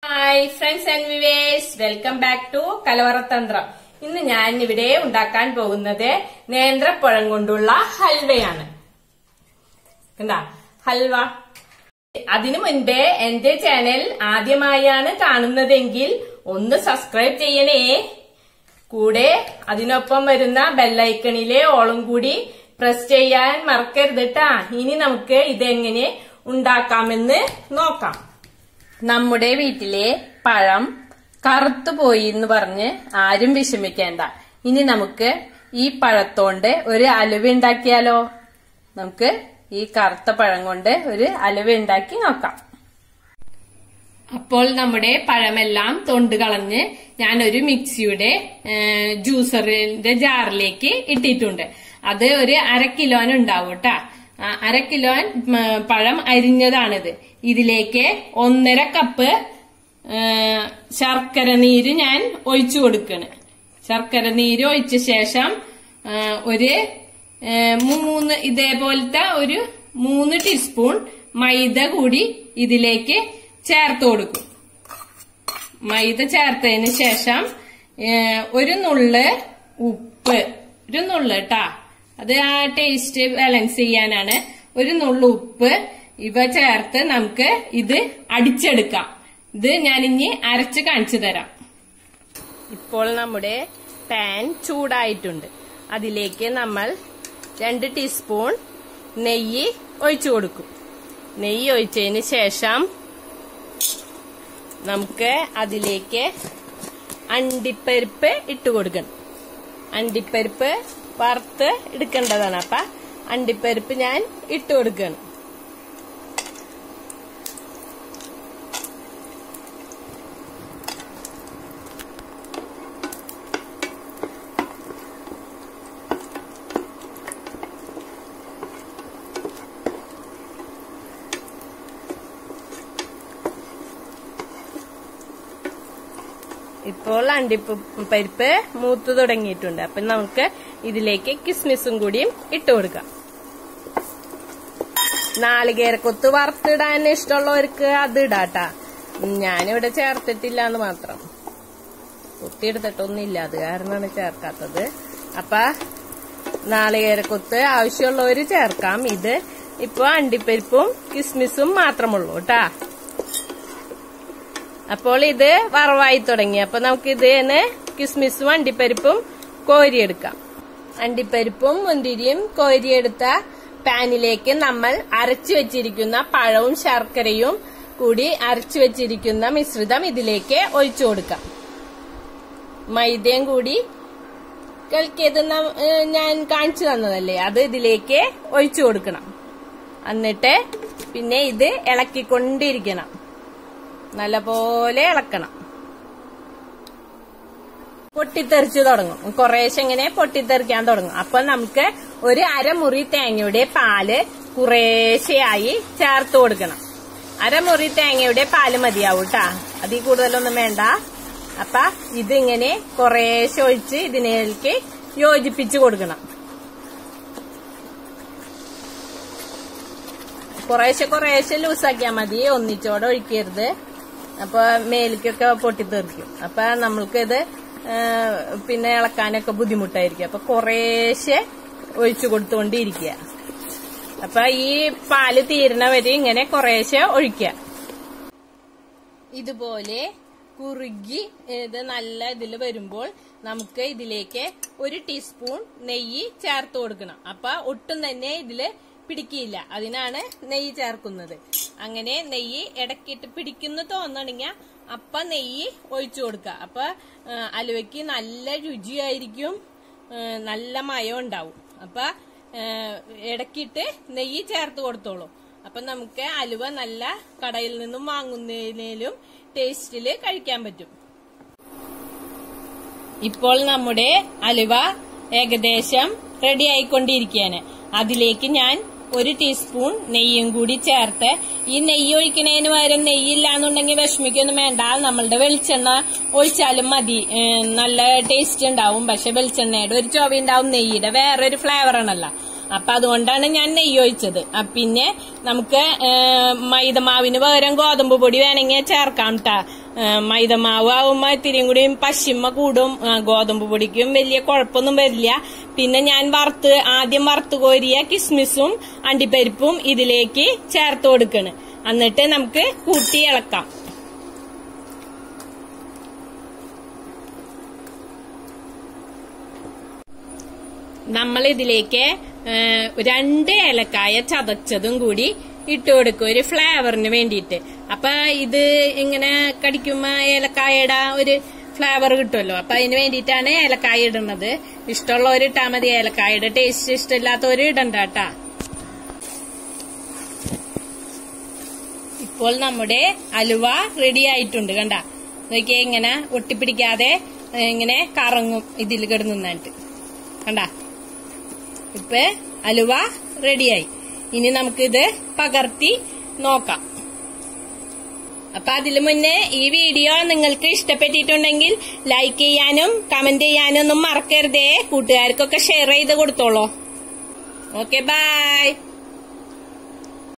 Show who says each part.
Speaker 1: hi friends and viewers welcome back to കലവറത്തന്ത്രം ഇന്ന് ഞാൻ ഇവിടെ ഉണ്ടാക്കാൻ പോകുന്നത് നേന്ത്രപ്പഴം കൊണ്ടുള്ള ഹൽവയാണ് കണ്ടാ ഹൽവ അതിനു മുൻപേ എന്റെ ചാനൽ ആദ്യമായാണ് കാണുന്നതെങ്കിൽ ഒന്ന് സബ്സ്ക്രൈബ് ചെയ്യണേ കൂടെ അതിനൊപ്പം വരുന്ന ബെല്ലൈക്കണിലെ ഓളും കൂടി പ്രസ് ചെയ്യാൻ മറക്കരുത് ട്ടാ ഇനി നമുക്ക് ഇതെങ്ങനെ ഉണ്ടാക്കാമെന്ന് നോക്കാം നമ്മുടെ വീട്ടിലെ പഴം കറുത്തുപോയി എന്ന് പറഞ്ഞ് ആരും വിഷമിക്കേണ്ട ഇനി നമുക്ക് ഈ പഴത്തോണ്ട് ഒരു അലുവ ഉണ്ടാക്കിയാലോ നമുക്ക് ഈ കറുത്ത പഴം കൊണ്ട് ഒരു അലുവ ഉണ്ടാക്കി നോക്കാം അപ്പോൾ നമ്മുടെ പഴമെല്ലാം തൊണ്ട് കളഞ്ഞ് ഞാനൊരു മിക്സിയുടെ ഏഹ്, ജ്യൂസറിന്റെ ജാറിലേക്ക് ഇട്ടിട്ടുണ്ട് അത് ഒരു അര കിലോന് ഉണ്ടാവും കേട്ടാ അര കിലോൻ ഉം, പഴം അരിഞ്ഞതാണിത് ഇതിലേക്ക് ഒന്നര കപ്പ് ഏഹ്, ശർക്കര നീര് ഞാൻ ഒഴിച്ചു കൊടുക്കണ് ശർക്കര നീര് ഒഴിച്ച ശേഷം ഏഹ്, ഒരു ഏഹ്, മൂന്ന് ഇതേപോലത്തെ ഒരു മൂന്ന് ടീസ്പൂൺ മൈദ കൂടി ഇതിലേക്ക് ചേർത്ത് കൊടുക്കും മൈദ ചേർത്തതിന് ശേഷം ഏഹ്, ഒരു നുള്ള് ഉപ്പ് ഒരു നുള്ള് കേട്ടാ അത് ആ ടേസ്റ്റ് ബാലൻസ് ചെയ്യാനാണ് ഒരു നുള്ള് ഉപ്പ് ഇവ ചേർത്ത് നമുക്ക് ഇത് അടിച്ചെടുക്കാം ഇത് ഞാനിനി അരച്ച് കാണിച്ചു തരാം ഇപ്പോൾ നമ്മുടെ പാൻ ചൂടായിട്ടുണ്ട് അതിലേക്ക് നമ്മൾ രണ്ട് ടീസ്പൂൺ നെയ്യ് ഒഴിച്ചു കൊടുക്കും നെയ്യ് ഒഴിച്ചതിന് ശേഷം നമുക്ക് അതിലേക്ക് അണ്ടിപ്പരിപ്പ് ഇട്ട് കൊടുക്കണം അണ്ടിപ്പരിപ്പ് വറുത്ത് എടുക്കേണ്ടതാണ് അപ്പൊ അണ്ടിപ്പരിപ്പ് ഞാൻ ഇട്ട് കൊടുക്കണം ഇപ്പോൾ അണ്ടിപ്പരിപ്പ് മൂത്ത് തുടങ്ങിയിട്ടുണ്ട് അപ്പൊ നമുക്ക് ഇതിലേക്ക് കിസ്മിസും കൂടിയും ഇട്ട് കൊടുക്കാം നാളികേരക്കൊത്ത് വറുത്തിടാൻ ഇഷ്ടമുള്ളവർക്ക് അത് ഇടാട്ടാ ഞാനിവിടെ ചേർത്തിട്ടില്ല എന്ന് മാത്രം കുത്തിയെടുത്തിട്ടൊന്നുമില്ല അത് കാരണമാണ് ചേർക്കാത്തത് അപ്പൊ നാളികേരക്കൊത്ത് ആവശ്യമുള്ളവര് ചേർക്കാം ഇത് ഇപ്പൊ അണ്ടിപ്പരിപ്പും കിസ്മിസും മാത്രമുള്ളൂ കേട്ടാ അപ്പോൾ ഇത് വറവായി തുടങ്ങി അപ്പൊ നമുക്ക് ഇതിന് കിസ്മിസും അണ്ടിപ്പരിപ്പും കോരിയെടുക്കാം അണ്ടിപ്പരിപ്പും മുന്തിരിയും കോരിയെടുത്ത പാനിലേക്ക് നമ്മൾ അരച്ചു വെച്ചിരിക്കുന്ന പഴവും ശർക്കരയും കൂടി അരച്ചു വെച്ചിരിക്കുന്ന മിശ്രിതം ഇതിലേക്ക് ഒഴിച്ചു കൊടുക്കാം മൈദയും കൂടി കലക്കിയത് ന- ഏഹ് ഞാൻ കാണിച്ചു തന്നതല്ലേ അത് ഇതിലേക്ക് ഒഴിച്ചു കൊടുക്കണം എന്നിട്ട് പിന്നെ ഇത് ഇളക്കിക്കൊണ്ടിരിക്കണം നല്ലപോലെ ഇളക്കണം പൊട്ടിത്തെറിച്ചു തുടങ്ങും കുറേശ്ശെ ഇങ്ങനെ പൊട്ടിത്തെറിക്കാൻ തുടങ്ങും അപ്പൊ നമുക്ക് ഒരു അരമുറി തേങ്ങയുടെ പാല് കുറേശ്ശെയായി ചേർത്ത് കൊടുക്കണം അരമുറി തേങ്ങയുടെ പാല് മതിയാവും ട്ടാ അതിൽ കൂടുതലൊന്നും വേണ്ട അപ്പൊ ഇതിങ്ങനെ കുറേശ്ശെ ഒഴിച്ച് ഇതിലേക്ക് യോജിപ്പിച്ചു കൊടുക്കണം കുറേശ്ശെ കുറേശ്ശെ ലൂസാക്കിയാൽ മതി ഒന്നിച്ചോടെ ഒഴിക്കരുത് അപ്പൊ മേലിക്കൊക്കെ പൊട്ടിത്തെറിക്കും അപ്പൊ നമ്മൾക്ക് ഇത് പിന്നെ ഇളക്കാനൊക്കെ ബുദ്ധിമുട്ടായിരിക്കും അപ്പൊ കുറേശ്ശെ ഒഴിച്ചു കൊടുത്തുകൊണ്ടിരിക്കുക അപ്പൊ ഈ പാല് തീരണ വരെ ഇങ്ങനെ കുറേശ്ശെ ഒഴിക്കുക ഇതുപോലെ കുറുകി ഇത് നല്ല ഇതിൽ വരുമ്പോൾ നമുക്ക് ഇതിലേക്ക് ഒരു ടീസ്പൂൺ നെയ്യ് ചേർത്ത് കൊടുക്കണം അപ്പൊ ഒട്ടും തന്നെ ഇതില് പിടിക്കില്ല അതിനാണ് നെയ്യ് ചേർക്കുന്നത് അങ്ങനെ നെയ്യ് ഇടക്കിട്ട് പിടിക്കുന്നു തോന്നണെങ്കിൽ അപ്പൊ നെയ്യ് ഒഴിച്ചു കൊടുക്കുക അപ്പൊ ആ, അലുവയ്ക്ക് നല്ല രുചിയായിരിക്കും ആ, നല്ല മയം ഉണ്ടാവും അപ്പൊ ആ, ഇടക്കിട്ട് നെയ്യ് ചേർത്ത് കൊടുത്തോളൂ അപ്പൊ നമുക്ക് അലുവ നല്ല കടയിൽ നിന്നും വാങ്ങുന്നതിലും ടേസ്റ്റില് കഴിക്കാൻ പറ്റും ഇപ്പോൾ നമ്മുടെ അലുവ ഏകദേശം റെഡി ആയിക്കൊണ്ടിരിക്കുകയാണ് അതിലേക്ക് ഞാൻ ഒരു ടീസ്പൂൺ നെയ്യും കൂടി ചേർത്ത് ഈ നെയ്യ് ഒഴിക്കണതിന് പകരം നെയ്യില്ല എന്നുണ്ടെങ്കിൽ വിഷമിക്കൊന്നും വേണ്ട നമ്മളുടെ വെളിച്ചെണ്ണ ഒഴിച്ചാലും മതി ഏഹ് നല്ല ടേസ്റ്റ് ഉണ്ടാവും പക്ഷെ വെളിച്ചെണ്ണയുടെ ഒരു ചൊവ ഉണ്ടാവും നെയ്യുടെ വേറൊരു ഫ്ലേവർ ആണല്ലോ അപ്പൊ അതുകൊണ്ടാണ് ഞാൻ നെയ്യ് ഒഴിച്ചത് ആ, പിന്നെ നമുക്ക് ഏഹ്, മൈദമാവിന് പകരം ഗോതമ്പ് പൊടി വേണമെങ്കിൽ ചേർക്കാം ട്ടാ മൈദമാവ് ആവുമ്പോ ഇത്തിരിയും കൂടിയും പശിമ കൂടും ആ, ഗോതമ്പ് പൊടിക്കും വലിയ കുഴപ്പമൊന്നും വരില്ല പിന്നെ ഞാൻ വറുത്ത് ആദ്യം വറുത്ത് കോരിയ കിസ്മിസും അണ്ടിപ്പരിപ്പും ഇതിലേക്ക് ചേർത്ത് കൊടുക്കണ് എന്നിട്ട് നമുക്ക് കൂട്ടി ഇളക്കാം നമ്മൾ ഇതിലേക്ക് രണ്ട് ഏലക്കായ ചതച്ചതും കൂടി ഇട്ട് കൊടുക്കും ഒരു ഫ്ലേവറിന് വേണ്ടിയിട്ട് അപ്പൊ ഇത് ഇങ്ങനെ കടിക്കുമ്പോ ഏലക്കായയുടെ ഒരു ഫ്ലേവർ കിട്ടുമല്ലോ അപ്പൊ അതിന് വേണ്ടിയിട്ടാണ് ഏലക്കായ ഇടുന്നത് ഇഷ്ടമുള്ളവർ ഇട്ടാ മതി ഏലക്കായയുടെ ടേസ്റ്റ് ഇഷ്ടമില്ലാത്തവര് ഇടണ്ട കേട്ടാ ഇപ്പോൾ നമ്മുടെ അലുവ റെഡി ആയിട്ടുണ്ട് കണ്ട നോക്കിയേ ഇങ്ങനെ ഒട്ടിപ്പിടിക്കാതെ ഏ, ഇങ്ങനെ കറങ്ങും ഇതിൽ കിടന്നിട്ട് കണ്ട ഇപ്പൊ അലുവ റെഡിയായി ഇനി നമുക്കിത് പകർത്തി നോക്കാം അപ്പൊ അതിനു മുന്നേ ഈ വീഡിയോ നിങ്ങൾക്ക് ഇഷ്ടപ്പെട്ടിട്ടുണ്ടെങ്കിൽ ലൈക്ക് ചെയ്യാനും കമന്റ് ചെയ്യാനും ഒന്നും മറക്കരുതേ കൂട്ടുകാർക്കൊക്കെ ഷെയർ ചെയ്ത് കൊടുത്തോളൂ ഓക്കെ ബൈ